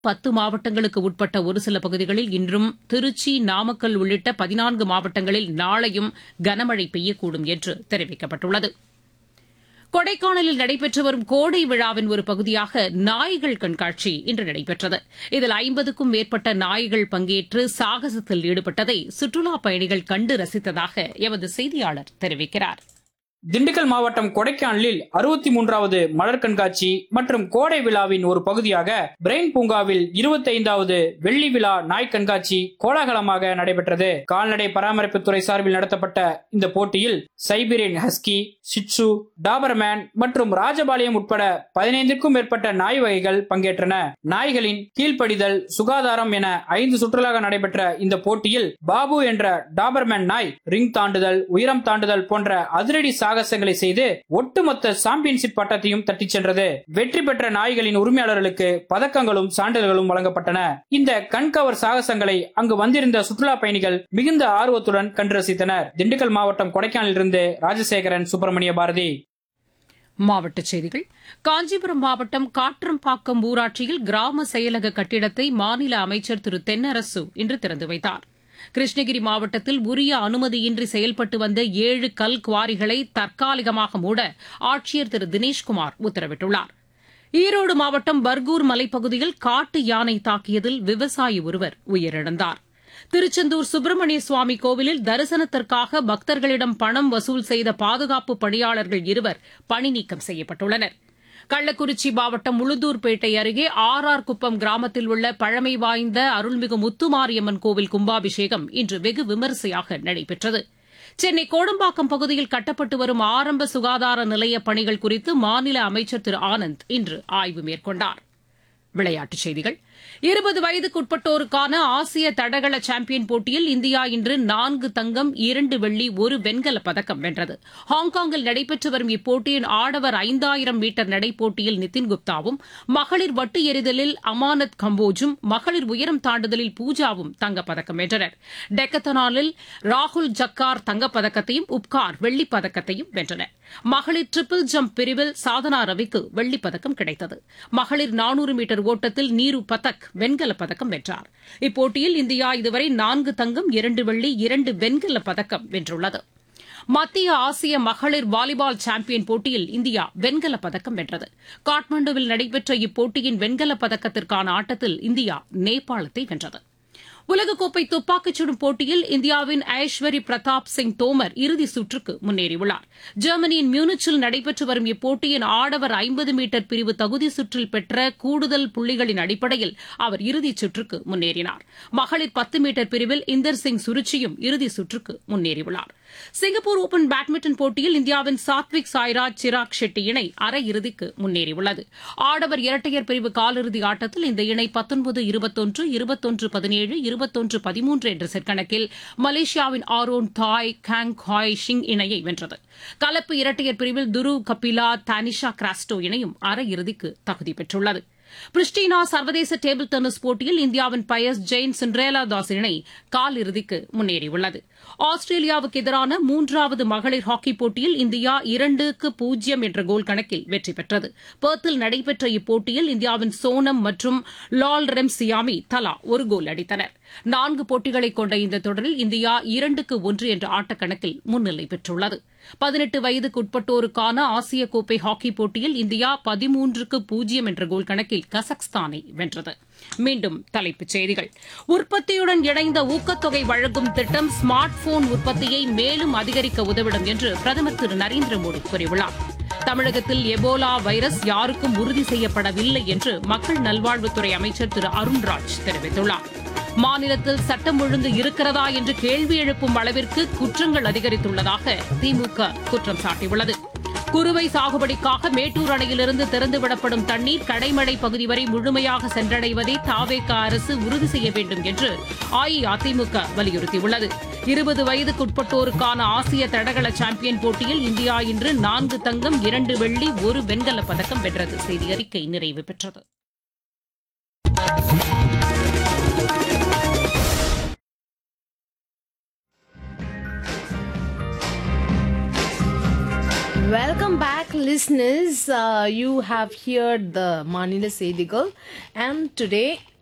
பத்து மாவட்டங்களுக்கு உட்பட்ட ஒரு சில பகுதிகளில் இன்றும் திருச்சி நாமக்கல் உள்ளிட்ட பதினான்கு மாவட்டங்களில் நாளையும் கனமழை பெய்யக்கூடும் என்று தெரிவிக்கப்பட்டுள்ளது கொடைக்கானலில் நடைபெற்று வரும் கோடை விழாவின் ஒரு பகுதியாக நாய்கள் கண்காட்சி இன்று நடைபெற்றது இதில் ஐம்பதுக்கும் மேற்பட்ட நாய்கள் பங்கேற்று சாகசத்தில் ஈடுபட்டதை சுற்றுலாப் பயணிகள் கண்டு ரசித்ததாக எமது செய்தியாளர் தெரிவிக்கிறார் திண்டுக்கல் மாவட்டம் கொடைக்கானலில் அறுபத்தி மூன்றாவது மலர் கண்காட்சி மற்றும் கோடை விழாவின் ஒரு பகுதியாக பிரெயின் பூங்காவில் இருபத்தைந்தாவது வெள்ளி விழா நாய் கண்காட்சி கோலாகலமாக நடைபெற்றது கால்நடை பராமரிப்புத்துறை சார்பில் நடத்தப்பட்ட இந்த போட்டியில் சைபீரியன் ஹஸ்கி சிட்சு டாபர்மேன் மற்றும் ராஜபாளையம் உட்பட பதினைந்திற்கும் மேற்பட்ட நாய் வகைகள் பங்கேற்றன நாய்களின் கீழ்ப்படிதல் சுகாதாரம் என ஐந்து சுற்றுலாக நடைபெற்ற இந்த போட்டியில் பாபு என்ற டாபர்மேன் நாய் ரிங் தாண்டுதல் உயரம் தாண்டுதல் போன்ற அதிரடி சாகசங்களை செய்து ஒட்டுமொத்த சாம்பியன்ஷிப் பட்டத்தையும் தட்டிச் சென்றது வெற்றி பெற்ற நாய்களின் உரிமையாளர்களுக்கு பதக்கங்களும் சான்றிதழ்களும் வழங்கப்பட்டன இந்த கண்கவர் சாகசங்களை அங்கு வந்திருந்த சுற்றுலா பயணிகள் மிகுந்த ஆர்வத்துடன் கண்டு ரசித்தனர் திண்டுக்கல் மாவட்டம் கொடைக்கானலிலிருந்து ராஜசேகரன் சுப்பிரமணிய பாரதி மாவட்டச் செய்திகள் காஞ்சிபுரம் மாவட்டம் காற்றம்பாக்கம் ஊராட்சியில் கிராம செயலக கட்டிடத்தை மாநில அமைச்சர் திரு தென்னரசு இன்று திறந்து வைத்தார் கிருஷ்ணகிரி மாவட்டத்தில் உரிய அனுமதியின்றி செயல்பட்டு வந்த ஏழு கல் குவாரிகளை தற்காலிகமாக மூட ஆட்சியர் திரு தினேஷ்குமார் உத்தரவிட்டுள்ளார் ஈரோடு மாவட்டம் பர்கூர் மலைப்பகுதியில் காட்டு யானை தாக்கியதில் விவசாயி ஒருவர் உயிரிழந்தார் திருச்செந்தூர் சுப்பிரமணிய சுவாமி கோவிலில் தரிசனத்திற்காக பக்தர்களிடம் பணம் வசூல் செய்த பாதுகாப்பு பணியாளர்கள் இருவர் பணிநீக்கம் செய்யப்பட்டுள்ளனர் கள்ளக்குறிச்சி மாவட்டம் உளுந்தூர்பேட்டை அருகே ஆர் ஆர் குப்பம் கிராமத்தில் உள்ள பழமை வாய்ந்த அருள்மிகு முத்துமாரியம்மன் கோவில் கும்பாபிஷேகம் இன்று வெகு விமரிசையாக நடைபெற்றது சென்னை கோடம்பாக்கம் பகுதியில் கட்டப்பட்டு வரும் ஆரம்ப சுகாதார நிலைய பணிகள் குறித்து மாநில அமைச்சர் திரு ஆனந்த் இன்று ஆய்வு மேற்கொண்டார் விளையாட்டுச் செய்திகள் இருபது வயதுக்குட்பட்டோருக்கான ஆசிய தடகள சாம்பியன் போட்டியில் இந்தியா இன்று நான்கு தங்கம் இரண்டு வெள்ளி ஒரு வெண்கலப் பதக்கம் வென்றது ஹாங்காங்கில் நடைபெற்று வரும் இப்போட்டியின் ஆடவர் ஐந்தாயிரம் மீட்டர் நடைப்போட்டியில் நிதின் குப்தாவும் மகளிர் வட்டு எறிதலில் அமானத் கம்போஜும் மகளிர் உயரம் தாண்டுதலில் பூஜாவும் தங்கப்பதக்கம் வென்றனர் டெக்கத்தனாலில் ராகுல் ஜக்கார் தங்கப்பதக்கத்தையும் உப்கார் வெள்ளிப் பதக்கத்தையும் வென்றனர் மகளிர் ட்ரிபிள் ஜம்ப் பிரிவில் சாதனா ரவிக்கு வெள்ளிப் பதக்கம் கிடைத்தது மகளிர் நானூறு மீட்டர் ஓட்டத்தில் நீரு பதக் வெண்கலப் பதக்கம் வென்றார் இப்போட்டியில் இந்தியா இதுவரை நான்கு தங்கம் இரண்டு வெள்ளி இரண்டு வெண்கலப் பதக்கம் வென்றுள்ளது மத்திய ஆசிய மகளிர் வாலிபால் சாம்பியன் போட்டியில் இந்தியா வெண்கலப் பதக்கம் வென்றது காட்மாண்டுவில் நடைபெற்ற இப்போட்டியின் வெண்கலப் பதக்கத்திற்கான ஆட்டத்தில் இந்தியா நேபாளத்தை வென்றது உலகக்கோப்பை துப்பாக்கிச் சுடும் போட்டியில் இந்தியாவின் ஐஸ்வரி பிரதாப் சிங் தோமர் இறுதிச் சுற்றுக்கு முன்னேறியுள்ளார் ஜெர்மனியின் மியூனிச்சில் நடைபெற்று வரும் இப்போட்டியின் ஆடவர் ஐம்பது மீட்டர் பிரிவு தகுதி சுற்றில் பெற்ற கூடுதல் புள்ளிகளின் அடிப்படையில் அவர் இறுதிச் சுற்றுக்கு முன்னேறினார் மகளிர் பத்து மீட்டர் பிரிவில் இந்தர் சிங் சுருச்சியும் இறுதிச் சுற்றுக்கு முன்னேறியுள்ளார் சிங்கப்பூர் ஓபன் பேட்மிண்டன் போட்டியில் இந்தியாவின் சாத்விக் சாய்ராஜ் சிராக் ஷெட்டி இணை அரையிறுதிக்கு முன்னேறியுள்ளது ஆடவர் இரட்டையர் பிரிவு காலிறுதி ஆட்டத்தில் இந்த இணை பத்தொன்பது இருபத்தொன்று இருபத்தொன்று பதினேழு இருபத்தொன்று பதிமூன்று என்ற செட் கணக்கில் மலேசியாவின் ஆரோன் தாய் கேங் ஹாய் ஷிங் இணையை வென்றது கலப்பு இரட்டையர் பிரிவில் துரு கபிலா தானிஷா கிராஸ்டோ இணையும் அரையிறுதிக்கு தகுதி பெற்றுள்ளது பிரிஸ்டினா சர்வதேச டேபிள் டென்னிஸ் போட்டியில் இந்தியாவின் பயஸ் ஜெயின் சிண்ட்ரேலா தாஸ் இணை காலிறுதிக்கு முன்னேறியுள்ளது ஆஸ்திரேலியாவுக்கு எதிரான மூன்றாவது மகளிர் ஹாக்கிப் போட்டியில் இந்தியா இரண்டுக்கு பூஜ்ஜியம் என்ற கோல் கணக்கில் வெற்றி பெற்றது பெர்த்தில் நடைபெற்ற இப்போட்டியில் இந்தியாவின் சோனம் மற்றும் லால் ரெம் சியாமி தலா ஒரு கோல் அடித்தனர் நான்கு போட்டிகளை கொண்ட இந்த தொடரில் இந்தியா இரண்டுக்கு ஒன்று என்ற ஆட்டக்கணக்கில் முன்னிலை பெற்றுள்ளது பதினெட்டு வயதுக்குட்பட்டோருக்கான ஆசிய கோப்பை ஹாக்கிப் போட்டியில் இந்தியா பதிமூன்றுக்கு பூஜ்ஜியம் என்ற கோல் கணக்கில் கசக்ஸ்தானை வென்றது மீண்டும் தலைப்புச் செய்திகள் உற்பத்தியுடன் இணைந்த ஊக்கத்தொகை வழங்கும் திட்டம் ஸ்மார்ட் போன் உற்பத்தியை மேலும் அதிகரிக்க உதவிடும் என்று பிரதமர் திரு நரேந்திர மோடி கூறியுள்ளார் தமிழகத்தில் எபோலா வைரஸ் யாருக்கும் உறுதி செய்யப்படவில்லை என்று மக்கள் நல்வாழ்வுத்துறை அமைச்சர் திரு அருண்ராஜ் தெரிவித்துள்ளார் மாநிலத்தில் சட்டம் ஒழுங்கு இருக்கிறதா என்று கேள்வி எழுப்பும் அளவிற்கு குற்றங்கள் அதிகரித்துள்ளதாக திமுக குற்றம் சாட்டியுள்ளது குறுவை சாகுபடிக்காக மேட்டூர் அணையிலிருந்து திறந்துவிடப்படும் தண்ணீர் கடைமடை பகுதி வரை முழுமையாக சென்றடைவதை தாவேக அரசு உறுதி செய்ய வேண்டும் என்று அஇஅதிமுக வலியுறுத்தியுள்ளது இருபது வயதுக்குட்பட்டோருக்கான ஆசிய தடகள சாம்பியன் போட்டியில் இந்தியா இன்று நான்கு தங்கம் இரண்டு வெள்ளி ஒரு வெண்கலப் பதக்கம் வென்றது செய்தி அறிக்கை நிறைவு பெற்றது Welcome back, listeners. Uh, you have heard the Manila Sedigal, and today